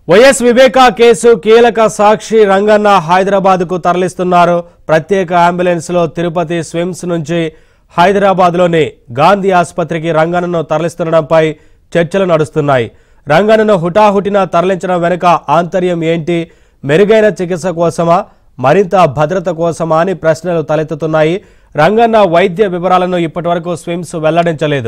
YS Viveka కేసు కీలక సాక్షి రంగన్న హైదరాబాద్కు తరలిస్తున్నారు ప్రత్యేక అంబులెన్స్లో తిరుపతి స్విమ్స్ నుంచి హైదరాబాద్లోని గాంధీ ఆసుపత్రికి రంగన్నను తరలిస్తుండడంపై చర్చలు నడుస్తున్నాయి రంగన్నను హుటాహుటిన తరలించడం వెనుక ఆంతర్యం ఏంటి మెరుగైన చికిత్స కోసమా మరింత భద్రత కోసమా అని ప్రశ్నలు తలెత్తుతున్నాయి రంగన్న వైద్య వివరాలను ఇప్పటివరకు స్విమ్స్ వెల్లడించలేదు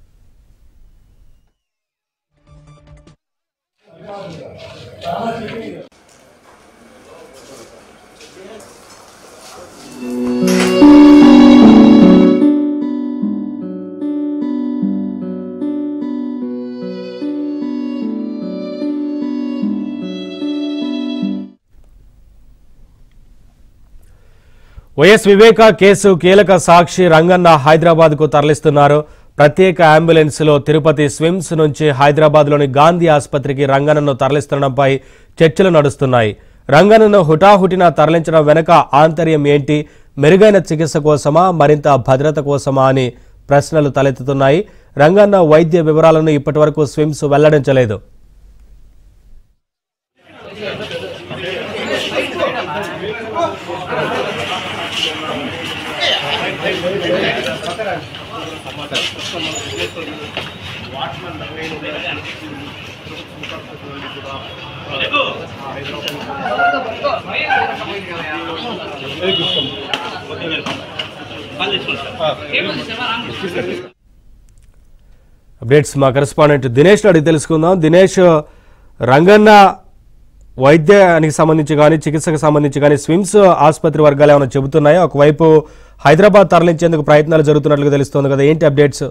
వైఎస్ వివేక కేసు కీలక సాక్షి రంగన్న హైదరాబాద్కు తరలిస్తున్నారు ప్రత్యేక అంబులెన్స్లో తిరుపతి స్విమ్స్ నుంచి హైదరాబాద్లోని గాంధీ ఆసుపత్రికి రంగన్నను తరలిస్తుండడంపై చర్చలు నడుస్తున్నాయి రంగన్నను హుటాహుటిన తరలించడం వెనుక ఆంతర్యం ఏంటి మెరుగైన చికిత్స కోసమా మరింత భద్రత కోసమా అని ప్రశ్నలు తలెత్తుతున్నాయి రంగన్న వైద్య వివరాలను ఇప్పటివరకు స్విమ్స్ వెల్లడించలేదు అప్డేట్స్ మా కరెస్పాండెంట్ దినేష్ అడిగి తెలుసుకుందాం దినేష్ రంగన్న వైద్యానికి సంబంధించి కానీ చికిత్సకు సంబంధించి కానీ స్విమ్స్ ఆసుపత్రి వర్గాలు ఏమైనా చెబుతున్నాయో ఒకవైపు హైదరాబాద్ తరలించేందుకు ప్రయత్నాలు జరుగుతున్నట్లుగా తెలుస్తోంది కదా ఏంటి అప్డేట్స్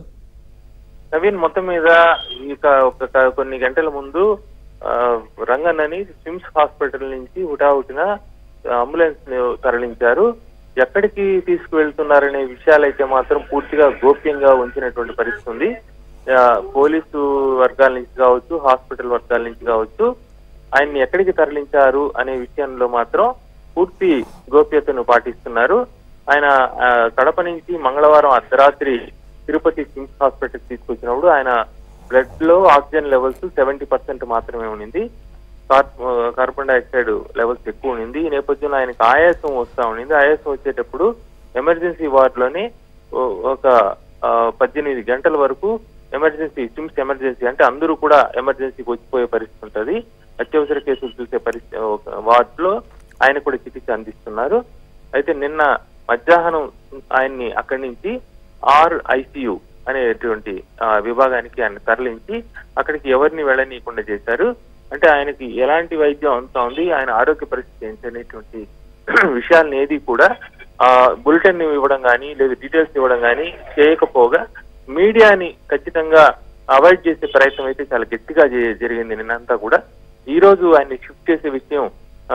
నవీన్ మొత్తం మీద ఇక ఒక క- కొన్ని గంటల ముందు ఆ, రంగన్నని స్విమ్స్ హాస్పిటల్ నుంచి హుటాహుటిన అంబులెన్స్ ని తరలించారు ఎక్కడికి తీసుకువెళ్తున్నారనే విషయాలైతే మాత్రం పూర్తిగా గోప్యంగా ఉంచినటువంటి పరిస్థితి ఉంది ఆ, పోలీసు వర్గాల నుంచి కావచ్చు హాస్పిటల్ వర్గాల నుంచి కావచ్చు ఆయన్ని ఎక్కడికి తరలించారు అనే విషయంలో మాత్రం పూర్తి గోప్యతను పాటిస్తున్నారు ఆయన ఆ, కడప నుంచి మంగళవారం అర్ధరాత్రి తిరుపతి స్విమ్స్ హాస్పిటల్ తీసుకొచ్చినప్పుడు ఆయన బ్లడ్ లో ఆక్సిజన్ లెవెల్స్ సెవెంటీ పర్సెంట్ మాత్రమే ఉండింది కార్- ఆ, కార్బన్ డైఆక్సైడ్ లెవెల్స్ ఎక్కువ ఉండింది ఈ నేపథ్యంలో ఆయనకు ఆయాసం వస్తా ఉండింది ఆయాసం వచ్చేటప్పుడు ఎమర్జెన్సీ వార్డ్ లోనే ఓ- ఒక ఆ, పద్దెనిమిది గంటల వరకు ఎమర్జెన్సీ స్విమ్స్ ఎమర్జెన్సీ అంటే అందరూ కూడా ఎమర్జెన్సీకి వచ్చిపోయే పరిస్థితి ఉంటది అత్యవసర కేసులు చూసే పరిస్థితి ఒక వార్డ్ లో ఆయన కూడా చికిత్స అందిస్తున్నారు అయితే నిన్న మధ్యాహ్నం ఆయన్ని అక్కడి నుంచి ఆర్ ఐసియు అనేటువంటి ఆ, విభాగానికి ఆయన తరలించి అక్కడికి ఎవరిని వెళ్ళనీయకుండా చేశారు అంటే ఆయనకి ఎలాంటి వైద్యం అంతా ఉంది ఆయన ఆరోగ్య పరిస్థితి ఏంటి అనేటువంటి విషయాలను ఏది కూడా ఆ బులెటిన్ ఇవ్వడం కానీ లేదా డీటెయిల్స్ ఇవ్వడం కానీ చేయకపోగా మీడియాని ఖచ్చితంగా అవాయిడ్ చేసే ప్రయత్నం అయితే చాలా గట్టిగా జే- జరిగింది నిన్నంతా కూడా ఈ రోజు ఆయన్ని షిఫ్ట్ చేసే విషయం ఆ,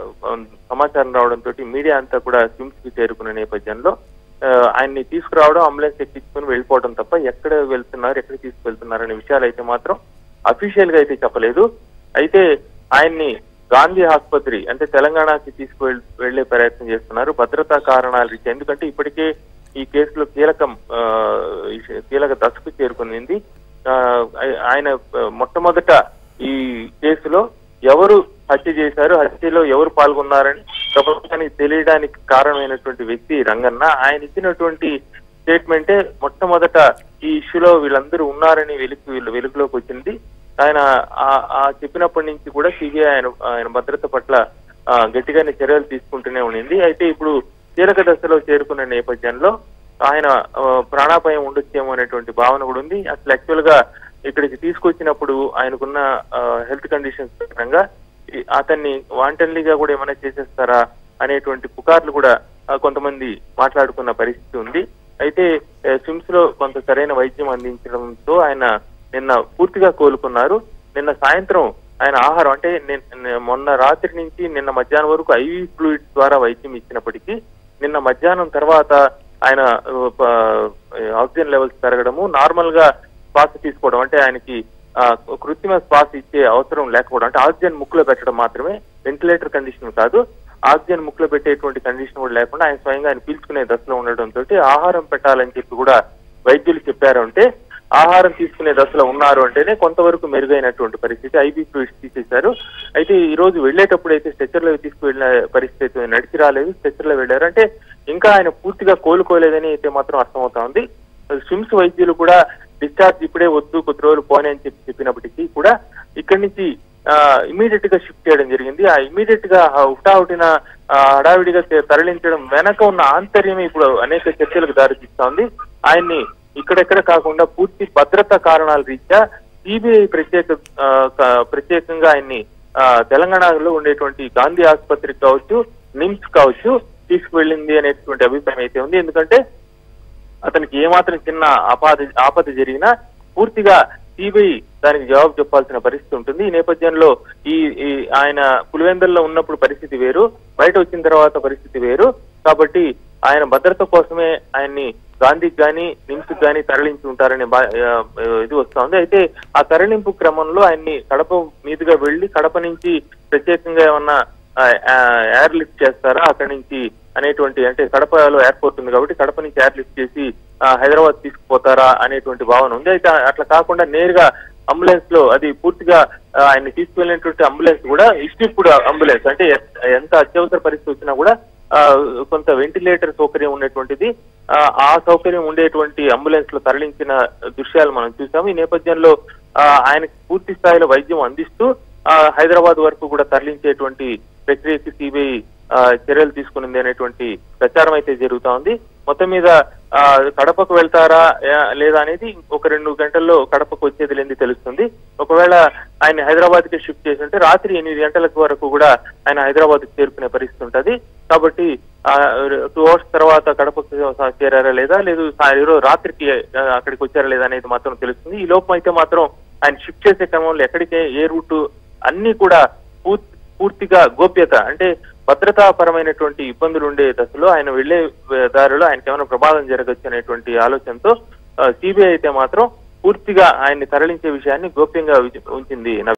సమాచారం రావడంతో మీడియా అంతా కూడా స్విమ్స్ కి చేరుకున్న నేపథ్యంలో ఆ, ఆయన్ని తీసుకురావడం అంబులెన్స్ ఎక్కించుకుని వెళ్ళిపోవడం తప్ప ఎక్కడ వెళ్తున్నారు ఎక్కడ తీసుకువెళ్తున్నారు అనే విషయాలు అయితే మాత్రం అఫీషియల్ గా అయితే చెప్పలేదు అయితే ఆయన్ని గాంధీ ఆసుపత్రి అంటే తెలంగాణకి తీసుకువెళ్ వెళ్లే ప్రయత్నం చేస్తున్నారు భద్రతా కారణాల రీత్యా ఎందుకంటే ఇప్పటికే ఈ కేసులో కీలకం ఆ, ఈ కీలక దశకు చేరుకుంది ఆ, ఆయ- ఆయన ఆ, మొట్టమొదట ఈ కేసులో ఎవరు హత్య చేశారు హత్యలో ఎవరు పాల్గొన్నారని ప్రభుత్వానికి తెలియడానికి కారణమైనటువంటి వ్యక్తి రంగన్న ఆయన ఇచ్చినటువంటి స్టేట్మెంటే మొట్టమొదట ఈ ఇష్యూలో వీళ్ళందరూ ఉన్నారని వెలుగు వీళ్ళు వెలుగులోకి వచ్చింది ఆయన ఆ- ఆ చెప్పినప్పటి నుంచి కూడా సిబిఐ ఆయన ఆయన భద్రత పట్ల ఆ, గట్టిగానే చర్యలు తీసుకుంటూనే ఉండింది అయితే ఇప్పుడు కీలక దశలో చేరుకున్న నేపథ్యంలో ఆయన ఆ, ప్రాణాపాయం ఉండొచ్చేమో అనేటువంటి భావన కూడా ఉంది అసలు యాక్చువల్ గా ఇక్కడికి తీసుకొచ్చినప్పుడు ఆయనకున్న హెల్త్ కండిషన్స్ పరంగా ఈ- అతన్ని వాంటన్లీగా కూడా ఏమైనా చేసేస్తారా అనేటువంటి పుకార్లు కూడా ఆ, కొంతమంది మాట్లాడుకున్న పరిస్థితి ఉంది అయితే స్విమ్స్ లో కొంత సరైన వైద్యం అందించడంతో ఆయన నిన్న పూర్తిగా కోలుకున్నారు నిన్న సాయంత్రం ఆయన ఆహారం అంటే నిన్- నిన్న- మొన్న రాత్రి నుంచి నిన్న మధ్యాహ్నం వరకు ఐవి ఫ్లూయిడ్స్ ద్వారా వైద్యం ఇచ్చినప్పటికీ నిన్న మధ్యాహ్నం తర్వాత ఆయన ఆ, ప- ఆక్సిజన్ లెవెల్స్ పెరగడము నార్మల్ గా శ్వాస తీసుకోవడం అంటే ఆయనకి ఆ, కృత్రిమ శ్వాస ఇచ్చే అవసరం లేకపోవడం అంటే ఆక్సిజన్ ముక్కులో పెట్టడం మాత్రమే వెంటిలేటర్ కండిషన్ కాదు ఆక్సిజన్ ముక్కులో పెట్టేటువంటి కండిషన్ కూడా లేకుండా ఆయన స్వయంగా ఆయన పీల్చుకునే దశలో ఉండడం తోటి ఆహారం పెట్టాలని చెప్పి కూడా వైద్యులు చెప్పారు అంటే ఆహారం తీసుకునే దశలో ఉన్నారు అంటేనే కొంతవరకు మెరుగైనటువంటి పరిస్థితి ఐబీ ఫ్లూయిడ్స్ తీసేశారు అయితే ఈ రోజు వెళ్ళేటప్పుడు అయితే స్ట్రెచర్ లో తీసుకువెళ్ళిన పరిస్థితి అయితే నడిచి రాలేదు స్ట్రెచర్ లో వెళ్ళారు అంటే ఇంకా ఆయన పూర్తిగా కోలుకోలేదని అయితే మాత్రం అర్థమవుతా ఉంది స్విమ్స్ వైద్యులు కూడా డిశ్చార్జ్ ఇప్పుడే వద్దు కొద్ది రోజులు పోనీ అని చెప్పి చెప్పినప్పటికీ కూడా ఇక్కడి నుంచి ఇమీడియట్ గా షిఫ్ట్ చేయడం జరిగింది ఆ ఇమీడియట్ గా హుటాహుటిన ఆ, హడావిడిగా తే- తరలించడం వెనక ఉన్న ఆంతర్యం ఇప్పుడు అనేక చర్చలకు దారితీస్తోంది ఆయన్ని ఇక్కడెక్కడ కాకుండా పూర్తి భద్రతా కారణాల రీత్యా సిబిఐ ప్రత్యేక ఆ, క- ప్రత్యేకంగా ఆయన్ని ఆ, తెలంగాణలో ఉండేటువంటి గాంధీ ఆసుపత్రికి కావచ్చు నిమ్స్ కావచ్చు తీసుకువెళ్ళింది అనేటువంటి అభిప్రాయం అయితే ఉంది ఎందుకంటే అతనికి ఏమాత్రం చిన్న ఆపద ఆపద జరిగినా పూర్తిగా సిబిఐ దానికి జవాబు చెప్పాల్సిన పరిస్థితి ఉంటుంది ఈ నేపథ్యంలో ఈ ఈ ఆయన పులివెందుల్లో ఉన్నప్పుడు పరిస్థితి వేరు బయట వచ్చిన తర్వాత పరిస్థితి వేరు కాబట్టి ఆయన భద్రత కోసమే ఆయన్ని గాంధీకి గాని నిమ్స్ గాని తరలించి ఉంటారనే బా- ఆ, ఇది వస్తా ఉంది అయితే ఆ తరలింపు క్రమంలో ఆయన్ని కడప మీదుగా వెళ్లి కడప నుంచి ప్రత్యేకంగా ఏమన్నా ఆ, ఆ, ఎయిర్ లిఫ్ట్ చేస్తారా అక్కడి నుంచి అనేటువంటి అంటే కడపలో ఎయిర్పోర్ట్ ఉంది కాబట్టి కడప నుంచి ఎయిర్ లిఫ్ట్ చేసి ఆ, హైదరాబాద్ తీసుకుపోతారా అనేటువంటి భావన ఉంది అయితే అట్లా కాకుండా నేరుగా అంబులెన్స్ లో అది పూర్తిగా ఆ, ఆయన్ని తీసుకువెళ్ళినటువంటి అంబులెన్స్ కూడా ఇష్టిప్పుడు అంబులెన్స్ అంటే ఎ- ఎంత అత్యవసర పరిస్థితి వచ్చినా కూడా ఆ, కొంత వెంటిలేటర్ సౌకర్యం ఉన్నటువంటిది ఆ, ఆ సౌకర్యం ఉండేటువంటి అంబులెన్స్ లో తరలించిన దృశ్యాలు మనం చూసాము ఈ నేపథ్యంలో ఆ, ఆయనకి పూర్తి స్థాయిలో వైద్యం అందిస్తూ ఆ, హైదరాబాద్ వరకు కూడా తరలించేటువంటి ప్రక్రియకి సిబిఐ చర్యలు తీసుకునింది అనేటువంటి ప్రచారం అయితే జరుగుతా ఉంది మొత్తం మీద ఆ, కడపకు వెళ్తారా ఆ, లేదా అనేది ఒక రెండు గంటల్లో కడపకు వచ్చేది లేని తెలుస్తుంది ఒకవేళ ఆయన హైదరాబాద్ కి షిఫ్ట్ చేసి ఉంటే రాత్రి ఎనిమిది గంటలకు వరకు కూడా ఆయన హైదరాబాద్ కి చేరుకునే పరిస్థితి ఉంటది కాబట్టి టూ అవర్స్ తర్వాత కడపకు చేరారా లేదా లేదు సా- ఈరోజు రాత్రికి ఆ, అక్కడికి వచ్చారా లేదా అనేది మాత్రం తెలుస్తుంది ఈ లోపం అయితే మాత్రం ఆయన షిఫ్ట్ చేసే క్రమంలో ఎక్కడికే ఏ రూటు అన్ని కూడా పూర్తి పూర్తిగా గోప్యత అంటే భద్రతాపరమైనటువంటి ఇబ్బందులు ఉండే దశలో ఆయన వెళ్లే దారిలో ఆయనకి ఏమైనా ప్రమాదం జరగచ్చు అనేటువంటి ఆలోచనతో సిబిఐ అయితే మాత్రం పూర్తిగా ఆయన్ని తరలించే విషయాన్ని గోప్యంగా ఉంచి- ఉంచింది